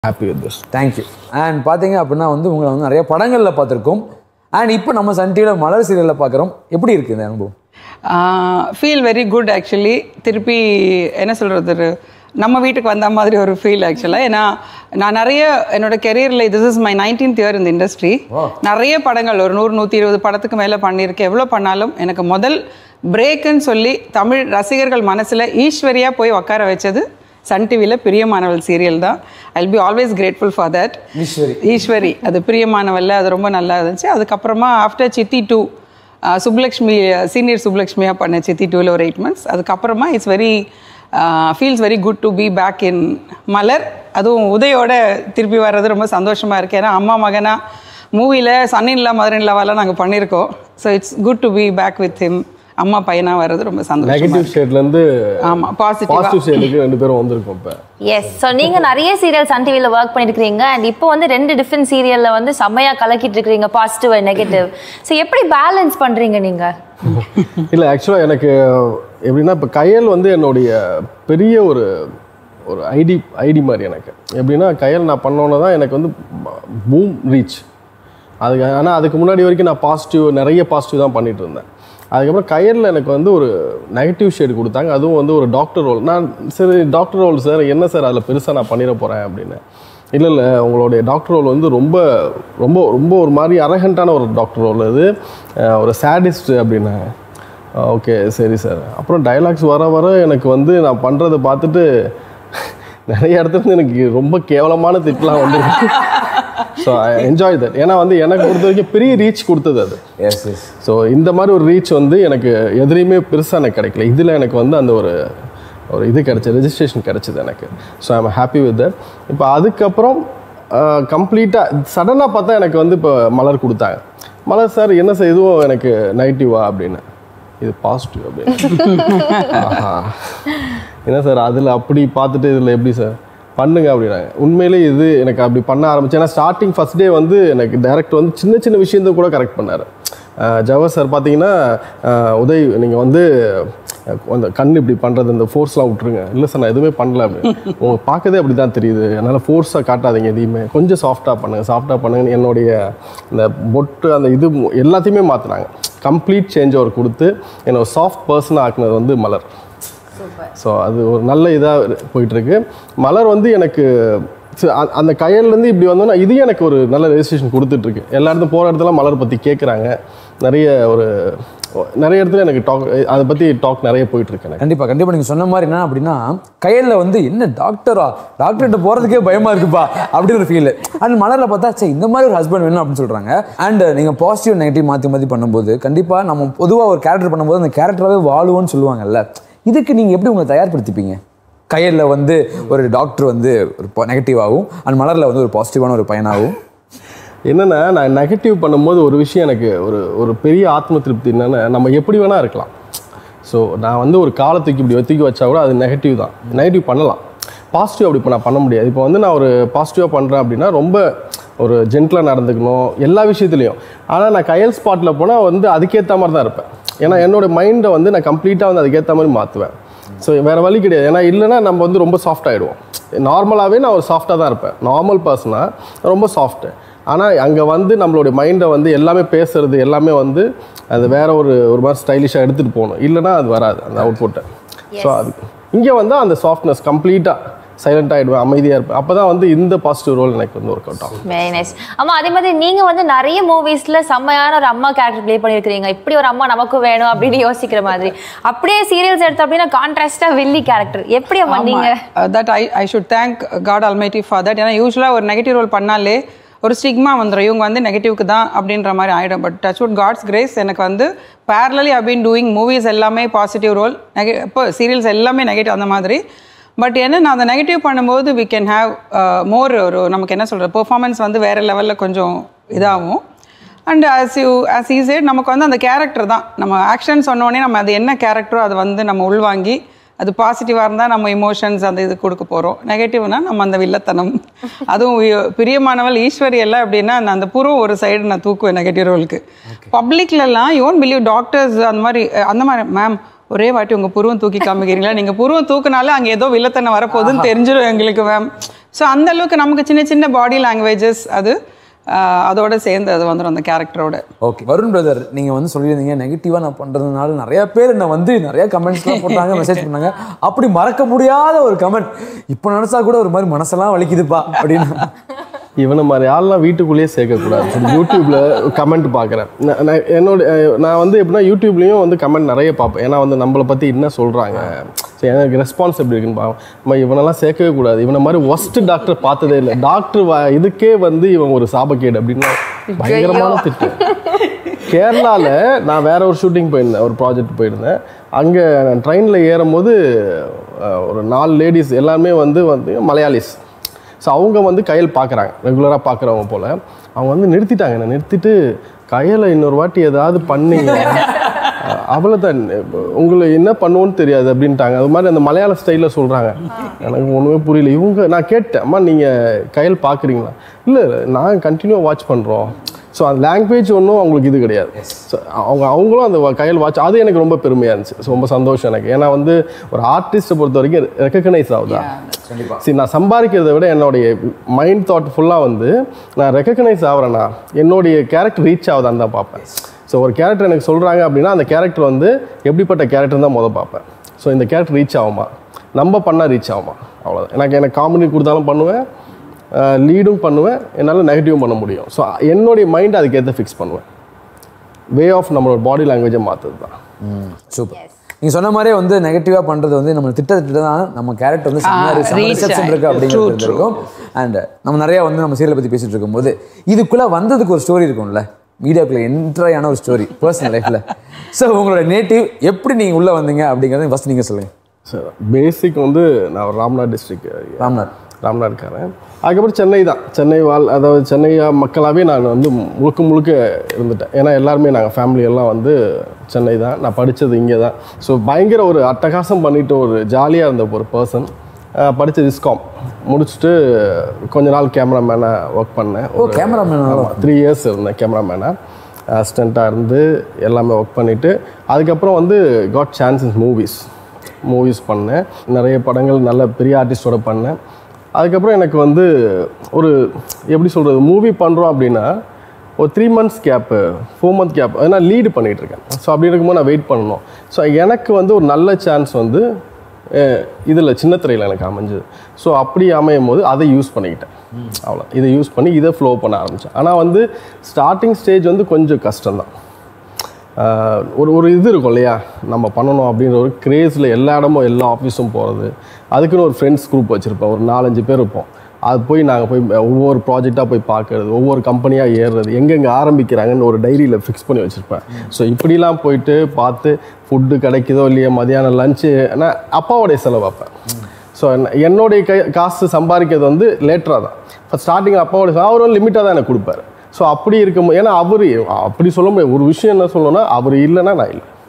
Happy with this thank you and பார்த்தீங்க அப்படின்னா வந்து உங்களை வந்து நிறைய படங்களில் பார்த்துருக்கோம் அண்ட் இப்போ நம்ம சன் டிவியில் மலர் சீரியலில் பார்க்குறோம் எப்படி இருக்குது இந்த அனுபவம் ஃபீல் வெரி குட் ஆக்சுவலி திருப்பி என்ன சொல்கிறது நம்ம வீட்டுக்கு வந்த மாதிரி ஒரு ஃபீல் ஆக்சுவலாக ஏன்னா நான் நிறைய என்னோட கெரியரில் this is my nineteenth year இந்த இண்டஸ்ட்ரி நிறைய படங்கள் ஒரு நூறு நூற்றி இருபது படத்துக்கு மேலே பண்ணியிருக்கேன் எவ்வளோ பண்ணாலும் எனக்கு முதல் பிரேக்குன்னு சொல்லி தமிழ் ரசிகர்கள் மனசில் ஈஸ்வரியாக போய் உட்கார வச்சது சன் டிவியில் பிரியமானவள் சீரியல் தான் I be always grateful for that Eswari. Eswari அது பிரியமானவல்ல அது ரொம்ப நல்லா இருந்துச்சு அதுக்கப்புறமா ஆஃப்டர் சித்தி டூ சுப்லக்ஷ்மி சீனியர் சுப்லக்ஷ்மியாக பண்ண சித்தி டூவில் ஒரு எயிட் மந்த்ஸ் அதுக்கப்புறமா it's very feels very good to be back in Malar அதுவும் உதயோட திருப்பி வர்றது ரொம்ப சந்தோஷமாக இருக்கு ஏன்னா அம்மா மகனா மூவியில் சன்னின்லா மதுரின்லாவெல்லாம் நாங்கள் பண்ணியிருக்கோம் so it's good to be back with him அம்மா பையனாக வர்றது ரொம்ப சந்தோஷம் நெகட்டிவ் ஷேட்லேருந்து ஆமாம் பாசிட்டிவாக பாசிட்டிவ் ஷேடுக்கு ரெண்டு பேரும் வந்திருக்கோம் இப்போ எஸ் ஸோ நீங்க நிறைய சீரியல் சன் டிவியில் ஒர்க் பண்ணிருக்கீங்க அண்ட் இப்போ வந்து ரெண்டு டிஃப்ரெண்ட் சீரியல்ல வந்து செம்மையா கலக்கிட்டு இருக்கீங்க பாசிட்டிவ் அண்ட் நெகட்டிவ் ஸோ எப்படி பேலன்ஸ் பண்றீங்க நீங்க இல்லை ஆக்சுவலாக எனக்கு எப்படின்னா இப்போ கையல் வந்து என்னுடைய பெரிய ஒரு ஒரு ஐடி ஐடி மாதிரி எனக்கு எப்படின்னா கையல் நான் பண்ணோன்னே தான் எனக்கு வந்து பூம் ரீச் அதுக்கு ஆனால் அதுக்கு முன்னாடி வரைக்கும் நான் பாசிட்டிவ் நிறைய பாசிட்டிவ் தான் பண்ணிட்டு இருந்தேன் அதுக்கப்புறம் கயரில் எனக்கு வந்து ஒரு நெகட்டிவ் ஷேடு கொடுத்தாங்க அதுவும் வந்து ஒரு டாக்டர் ரோல் நான் சரி டாக்டர் ரோல் சார் என்ன சார் அதில் பெருசாக நான் பண்ணிட போகிறேன் அப்படின்னு இல்லை இல்லை உங்களுடைய டாக்டர் ரோல் வந்து ரொம்ப ரொம்ப ரொம்ப ஒரு மாதிரி அரகண்டான ஒரு டாக்டர் ரோல் அது அஹ் ஒரு சேடிஸ்ட் அப்படின்னாங்க ஓகே சரி சார் அப்புறம் டயலாக்ஸ் வர வர எனக்கு வந்து நான் பண்ணுறதை பார்த்துட்டு நிறைய இடத்துல இருந்து எனக்கு ரொம்ப கேவலமான திட்டலாம் வந்து ஸோ ஐ என்ஜாய் தட் ஏன்னா வந்து எனக்கு பொறுத்த வரைக்கும் பெரிய ரீச் கொடுத்தது அது எஸ் எஸ் ஸோ இந்த மாதிரி ஒரு ரீச் வந்து எனக்கு எதுலேயுமே பெருசாக எனக்கு கிடைக்கல இதில் எனக்கு வந்து அந்த ஒரு ஒரு இது கிடைச்சது ரெஜிஸ்ட்ரேஷன் கிடைச்சது எனக்கு so I'm happy with that இப்போ அதுக்கப்புறம் கம்ப்ளீட்டாக சடனாக பார்த்தா எனக்கு வந்து இப்போ மலர் கொடுத்தாங்க மலர் சார் என்ன சார் இதுவும் எனக்கு நெகட்டிவா அப்படின்னு இது பாசிட்டிவ் அப்படின்னு ஆஹா. என்ன சார் அதில் அப்படி பார்த்துட்டு இதில் எப்படி சார் பண்ணுங்க அப்படின்னாங்க உண்மையிலே இது எனக்கு அப்படி பண்ண ஆரம்பிச்சேன் ஏன்னா ஸ்டார்டிங் ஃபர்ஸ்ட் டே வந்து எனக்கு டேரக்டர் வந்து சின்ன சின்ன விஷயத்தை கூட கரெக்ட் பண்ணார் ஜவஹர் சார் பார்த்தீங்கன்னா அஹ், உதய் நீங்கள் வந்து அஹ், அந்த கண் இப்படி பண்ணுறது இந்த ஃபோர்ஸ்லாம் விட்ருங்க இல்லை சார் நான் எதுவுமே பண்ணல அப்படின்னு உங்களுக்கு பார்க்கதே அப்படி தான் தெரியுது அதனால் ஃபோர்ஸாக காட்டாதீங்க எதையுமே கொஞ்சம் சாஃப்டாக பண்ணுங்கள் சாஃப்டாக பண்ணுங்கன்னு என்னுடைய இந்த பொட்டு அந்த இது மு- எல்லாத்தையுமே மாற்றினாங்க கம்ப்ளீட் சேஞ்ச் அவர் கொடுத்து என்னை ஒரு சாஃப்ட் பர்சனாக ஆக்குனது வந்து மலர் ஸோ அது ஒரு நல்ல இதாக போயிட்டுருக்கு மலர் வந்து எனக்கு ச- அ- அந்த கையல்லேருந்து இப்படி வந்தோன்னா இது எனக்கு ஒரு நல்ல ரெஜிஸ்ட்ரேஷன் கொடுத்துட்ருக்கு எல்லா இடத்துல போகிற இடத்துல மலர் பற்றி கேட்குறாங்க நிறைய ஒரு நிறைய இடத்துல எனக்கு டாக் அதை பற்றி டாக் நிறைய போயிட்டுருக்கு எனக்கு கண்டிப்பா கண்டிப்பா நீங்க சொன்ன மாதிரி என்ன அப்படின்னா கையில வந்து என்ன டாக்டரா டாக்டர்கிட்ட போறதுக்கே பயமா இருக்குப்பா அப்படின்னு ஒரு ஃபீல் அண்ட் மலர்ல பார்த்தா சே இந்த மாதிரி ஒரு ஹஸ்பண்ட் வேணும் அப்படின்னு சொல்றாங்க அண்ட் நீங்க பாசிட்டிவ் நெகட்டிவ் மாத்தி மாத்தி பண்ணும்போது கண்டிப்பா நம்ம பொதுவா ஒரு கேரக்டர் பண்ணும்போது அந்த கேரக்டராகவே வாழுவோம்னு சொல்லுவாங்கல்ல இதுக்கு நீங்க எப்படி உங்களை தயார்படுத்திப்பீங்க கையல்ல வந்து ஒரு டாக்டர் வந்து ஒரு நெகட்டிவாகவும் அண்ட் மலர்ல வந்து ஒரு பாசிட்டிவான ஒரு பையனாகவும் என்னென்னா நான் நெகட்டிவ் பண்ணும்போது ஒரு விஷயம் எனக்கு ஒரு ஒரு பெரிய ஆத்ம திருப்தி என்னென்னா நம்ம எப்படி வேணால் இருக்கலாம் ஸோ நான் வந்து ஒரு காலத்துக்கு இப்படி தூக்கி வச்சா கூட அது நெகட்டிவ் தான் நெகட்டிவ் பண்ணலாம் பாசிட்டிவ் அப்படி இப்போ நான் பண்ண முடியாது இப்போ வந்து நான் ஒரு பாசிட்டிவாக பண்ணுறேன் அப்படின்னா ரொம்ப ஒரு ஜென்டிலாக நடந்துக்கணும் எல்லா விஷயத்துலையும் ஆனால் நான் கையல் ஸ்பாட்டில் போனால் வந்து அதுக்கேற்ற மாதிரி தான் இருப்பேன் ஏன்னா என்னோட மைண்டை வந்து நான் கம்ப்ளீட்டாக வந்து அதுக்கேற்ற மாதிரி மாற்றுவேன் ஸோ வேறு வழி கிடையாது ஏன்னா இல்லைன்னா நம்ம வந்து ரொம்ப சாஃப்ட் ஆகிடுவோம் நார்மலாகவே நான் ஒரு சாஃப்டாக தான் இருப்பேன் நார்மல் பர்சனாக ரொம்ப சாஃப்ட்டு ஆனால் அங்கே வந்து நம்மளுடைய மைண்டை வந்து எல்லாமே பேசுறது எல்லாமே வந்து அது வேற ஒரு ஒரு மாதிரி ஸ்டைலிஷாக எடுத்துகிட்டு போகணும் இல்லைன்னா அது வராது அந்த அவுட்புட்டை ஸோ அது இங்கே வந்து அந்த சாஃப்ட்னஸ் கம்ப்ளீட்டாக சைலண்ட் ஆகிடுவேன் அமைதியாக இருப்பேன் அப்போ தான் வந்து இந்த பாசிட்டிவ் ரோல் எனக்கு வந்து ஒர்க் அவுட் ஆகும் வெரி நைஸ் ஆமா அதே மாதிரி நீங்க வந்து நிறைய மூவிஸ்ல செம்மையான ஒரு அம்மா கேரக்டர் ப்ளே பண்ணிருக்கீங்க இப்படி ஒரு அம்மா நமக்கு வேணும் அப்படின்னு யோசிக்கிற மாதிரி அப்படியே சீரியல்ஸ் எடுத்த அப்படின்னா கான்ட்ராஸ்டா வில்லி கேரக்டர் எப்படி அம்மா நீங்க that I I should thank God almighty for that ஏன்னா யூஸ்வலாக ஒரு நெகட்டிவ் ரோல் பண்ணாலே ஒரு ஸ்டிக்மா வந்துடும் இவங்க வந்து நெகட்டிவ்க்கு தான் அப்படின்ற மாதிரி ஆகிடும் but touch wood God's grace எனக்கு வந்து parallelly I been doing movies எல்லாமே பாசிட்டிவ் ரோல் நெக இப்போ சீரியல்ஸ் எல்லாமே நெகட்டிவ் அந்த மாதிரி பட் என்ன நான் அந்த நெகட்டிவ் பண்ணும்போது வி கேன் ஹேவ் மோர் ஒரு நமக்கு என்ன சொல்கிறது பெர்ஃபார்மன்ஸ் வந்து வேறு லெவலில் கொஞ்சம் இதாகும் and as you as he said நமக்கு வந்து அந்த கேரக்டர் தான் நம்ம ஆக்ஷன் சொன்னோடனே நம்ம அது என்ன கேரக்டரோ அதை வந்து நம்ம உள்வாங்கி அது பாசிட்டிவாக இருந்தால் நம்ம இமோஷன்ஸ் அந்த இது கொடுக்க போகிறோம் நெகட்டிவ்னா நம்ம அந்த வில்லத்தனம் அதுவும் வி- பிரியமானவள் ஈஸ்வரி எல்லாம் எப்படின்னா நான் அந்த புறம் ஒரு சைடு நான் தூக்குவேன் நெகட்டிவ் ரோலுக்கு பப்ளிக்லலாம் யோன் பிலீவ் டாக்டர்ஸ் அந்த மாதிரி அஹ், அந்த மாதிரி மேம் ஒரே வாட்டி உங்கள் புருவம் தூக்கி காமிக்கிறீங்களா நீங்கள் புருவம் தூக்குனாலே அங்கே ஏதோ வில்லத்தனம் வரப்போகுதுன்னு தெரிஞ்சிடும் எங்களுக்கு மேம் ஸோ அந்த அளவுக்கு நமக்கு சின்ன சின்ன பாடி லாங்குவேஜஸ் அது ஆஹ், அதோட சேர்ந்து அது வந்துடும் அந்த கேரக்டரோட ஓகே வருண் பிரதர் நீங்க வந்து சொல்லியிருந்தீங்க நெகட்டிவா நான் பண்றதுனால நிறைய பேர் என்ன வந்து நிறைய கமெண்ட்ஸ்லாம் போட்டாங்க மெசேஜ் பண்ணாங்க அப்படி மறக்க முடியாத ஒரு கமெண்ட் இப்போ நினைச்சா கூட ஒரு மாதிரி மனசெல்லாம் வலிக்குதுப்பா அப்படின்னு இவனை மாதிரி ஆள்லாம் வீட்டுக்குள்ளேயே சேர்க்கக்கூடாது சரி, யூடியூப்ல கமெண்ட் பார்க்குறேன் நான் என்னோட அஹ், நான் வந்து எப்படின்னா யூடியூப்லேயும் வந்து கமெண்ட் நிறைய பார்ப்பேன் ஏன்னா வந்து நம்மளை பற்றி என்ன சொல்கிறாங்க சரி எனக்கு ரெஸ்பான்ஸ் எப்படி இருக்குன்னு பார்ப்பேன் நம்ம இவனெல்லாம் சேர்க்கவே கூடாது இவனை மாதிரி ஒஸ்ட் டாக்டர் பார்த்ததே இல்லை டாக்டர் இதுக்கே வந்து இவன் ஒரு சாபக்கேடு அப்படின்னு பயங்கரமான திட்டு கேரளால நான் வேற ஒரு ஷூட்டிங் போயிருந்தேன் ஒரு ப்ராஜெக்ட் போயிருந்தேன் அங்கே ட்ரெயினில் ஏறும்போது அஹ், ஒரு நாலு லேடிஸ் எல்லாருமே வந்து வந்து மலையாளிஸ் ஸோ அவங்க வந்து கையல் பார்க்குறாங்க ரெகுலராக பார்க்குறவங்க போல் அவங்க வந்து நிறுத்திட்டாங்க என்னை நிறுத்திட்டு கையலை இன்னொரு வாட்டி ஏதாவது பண்ணீங்க அவ்வளோதான் உங்களை என்ன பண்ணுவோன்னு தெரியாது அப்படின்ட்டாங்க அது மாதிரி அந்த மலையாள ஸ்டைலில் சொல்கிறாங்க எனக்கு ஒன்றுமே புரியல இவங்க நான் கேட்டேன் அம்மா நீங்கள் கையல் பார்க்குறீங்களா இல்லை நான் கண்டினியூவாக வாட்ச் பண்ணுறோம் ஸோ அந்த லாங்குவேஜ் ஒன்றும் அவங்களுக்கு இது கிடையாது ஸோ அவங்க அவங்களும் அந்த கையில் வாட்ச் அது எனக்கு ரொம்ப பெருமையாக இருந்துச்சு So, ரொம்ப சந்தோஷம் எனக்கு ஏன்னா வந்து ஒரு ஆர்டிஸ்ட்டை பொறுத்த வரைக்கும் ரெக்கக்னைஸ் ஆகுதா சரி நான் சம்பாதிக்கிறத விட என்னுடைய மைண்ட் தாட் ஃபுல்லாக வந்து நான் ரெக்கக்னைஸ் ஆகிறேன்னா என்னுடைய கேரக்டர் ரீச் ஆகுதான்னு தான் பார்ப்பேன் ஸோ ஒரு கேரக்டர் எனக்கு சொல்கிறாங்க அப்படின்னா அந்த கேரக்டர் வந்து எப்படிப்பட்ட கேரக்டர் தான் முத பார்ப்பேன் ஸோ இந்த கேரக்டர் ரீச் ஆகுமா நம்ம பண்ணால் ரீச் ஆகுமா அவ்வளோதான் எனக்கு எனக்கு காமெடி கொடுத்தாலும் பண்ணுவேன் லீடும் பண்ணுவேன் என்னால் நெகட்டிவும் பண்ண முடியும் ஸோ என்னுடைய மைண்ட் அதுக்கேற்ற ஃபிக்ஸ் பண்ணுவேன் வே ஆஃப் நம்மளோட பாடி லாங்குவேஜை மாற்றுறது தான் சூப்பர் நீங்க சொன்ன மாதிரியே வந்து நெகட்டிவா பண்றது வந்து நம்ம திட்ட திட்ட தான் நம்ம கேரக்டர் வந்து செம்ம Ah, reach ரிசப்ஷன் இருக்கு ஆயிடும். True, அப்படிங்கிறது இருக்கும் அண்ட் நம்ம நிறைய வந்து நம்ம சீரியலை பத்தி பேசிட்டு இருக்கும்போது இதுக்குள்ள வந்ததுக்கு ஒரு ஸ்டோரி இருக்கும்ல மீடியாக்குள்ள என்ட்ராயான ஒரு ஸ்டோரி பர்சனல் லைஃப்ல ஸோ உங்களோட நேட்டிவ் எப்படி நீங்க உள்ள வந்தீங்க அப்படிங்கறத ஃபர்ஸ்ட் நீங்க சொல்லுங்க சார் பேசிக் வந்து நான் ஒரு ராம்நாத் டிஸ்ட்ரிக்ட் ராம்நாத் ராம்நாத்காரன் அதுக்கப்புறம் சென்னை தான் சென்னை வாழ் அதாவது சென்னை மக்களாகவே நான் வந்து முழுக்க முழுக்க இருந்துட்டேன் ஏன்னா எல்லாருமே நாங்கள் ஃபேமிலி எல்லாம் வந்து சென்னை தான் நான் படித்தது இங்கே தான் ஸோ பயங்கர ஒரு அட்டகாசம் பண்ணிட்டு ஒரு ஜாலியாக இருந்த ஒரு பர்சன் படித்தது இஸ்காம் முடிச்சுட்டு கொஞ்ச நாள் கேமராமேனாக ஒர்க் பண்ணேன் ஓ கேமராமேன் த்ரீ இயர்ஸ் இருந்தேன் கேமராமேனாக அசிஸ்டண்ட்டாக இருந்து எல்லாமே ஒர்க் பண்ணிவிட்டு அதுக்கப்புறம் வந்து got chance in movies movies பண்ணேன் நிறைய படங்கள் நல்ல பெரிய ஆர்டிஸ்டோட பண்ணேன் அதுக்கப்புறம் எனக்கு வந்து ஒரு எப்படி சொல்கிறது மூவி பண்ணுறோம் அப்படின்னா ஒரு three months gap four month gap நான் லீடு பண்ணிகிட்டு இருக்கேன் ஸோ அப்படி இருக்கும்போது நான் வெயிட் பண்ணணும் ஸோ எனக்கு வந்து ஒரு நல்ல சான்ஸ் வந்து இதில் சின்ன திரையில் எனக்கு அமைஞ்சுது ஸோ அப்படி அமையும் போது அதை யூஸ் பண்ணிக்கிட்டேன் அவ்வளோ இதை யூஸ் பண்ணி இதை ஃப்ளோ பண்ண ஆரம்பித்தேன் ஆனால் வந்து ஸ்டார்டிங் ஸ்டேஜ் வந்து கொஞ்சம் கஷ்டம்தான் ஆஹ் ஒரு ஒரு இது இருக்கும் இல்லையா நம்ம பண்ணணும் அப்படின்ற ஒரு கிரேஸில் எல்லா இடமும் எல்லா ஆஃபீஸும் போகிறது அதுக்குன்னு ஒரு ஃப்ரெண்ட்ஸ் குரூப் வச்சுருப்போம் ஒரு நாலஞ்சு பேர் இருப்போம் அது போய் நாங்கள் போய் ஒவ்வொரு ப்ராஜெக்டாக போய் பார்க்கறது ஒவ்வொரு கம்பெனியாக ஏறுறது எங்கெங்கே ஆரம்பிக்கிறாங்கன்னு ஒரு டைரியில் ஃபிக்ஸ் பண்ணி வச்சுருப்பேன் ஸோ இப்படிலாம் போயிட்டு பார்த்து ஃபுட்டு கிடைக்குதோ இல்லையோ மதியானம் லஞ்சு நான் அப்பாவோடைய செலவு வைப்பேன் ஸோ என்னுடைய கை காசு சம்பாதிக்கிறது வந்து லேட்டராக தான் இப்போ ஸ்டார்டிங் அப்பாவோட செலவு அவர் லிமிட்டாக தான் எனக்கு கொடுப்பாரு ஸோ அப்படி இருக்கும் ஏன்னா அவர் அப்படி சொல்ல முடியாது ஒரு விஷயம் என்ன சொல்லணும்னா அவர் இல்லைன்னா நான் இல்லை